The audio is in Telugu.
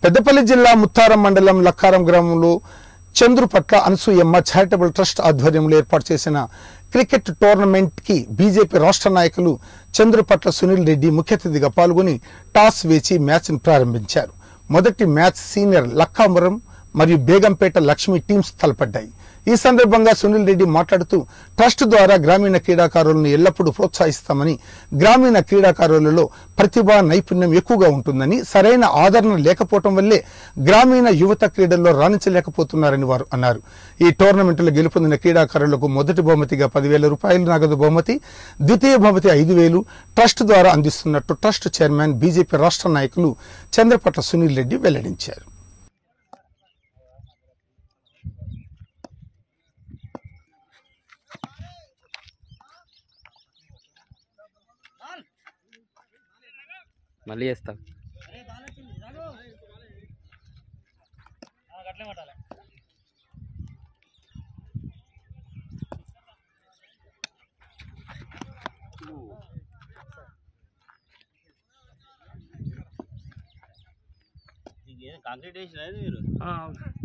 పెద్దపల్లి జిల్లా ముత్తారం మండలం లక్కారం గ్రామంలో చంద్రు పట్ల అనసూయమ్మ చారిటబుల్ ట్రస్ట్ ఆధ్వర్యంలో ఏర్పాటు చేసిన క్రికెట్ టోర్నమెంట్ కి బీజేపీ రాష్ట్ర నాయకులు చంద్రుపట్ల సునీల్ రెడ్డి ముఖ్య అతిథిగా పాల్గొని టాస్ వేచి మ్యాచ్ ను ప్రారంభించారు మొదటి మ్యాచ్ సీనియర్ లక్కాపురం మరియు బేగంపేట లక్ష్మి టీమ్స్ తలపడ్డాయి ఈ సందర్భంగా సునీల్ రెడ్డి మాట్లాడుతూ ట్రస్ట్ ద్వారా గ్రామీణ క్రీడాకారులను ఎల్లప్పుడూ ప్రోత్సహిస్తామని గ్రామీణ క్రీడాకారులలో ప్రతిభ నైపుణ్యం ఎక్కువగా ఉంటుందని సరైన ఆదరణ లేకపోవటం వల్లే గ్రామీణ యువత క్రీడల్లో రాణించలేకపోతున్నారని వారు అన్నారు ఈ టోర్నమెంట్లో గెలుపొందిన క్రీడాకారులకు మొదటి బహుమతిగా పదివేల రూపాయలు నగదు బహుమతి ద్వితీయ బహుమతి ఐదు వేలు ట్రస్ట్ ద్వారా అందిస్తున్నట్టు ట్రస్ట్ చైర్మన్ బీజేపీ రాష్ట్ర నాయకులు చంద్రపట్ల సునీల్ రెడ్డి వెల్లడించారు మళ్ళీ చేస్తా కాంక్రీట్ వేసిన మీరు ఆ,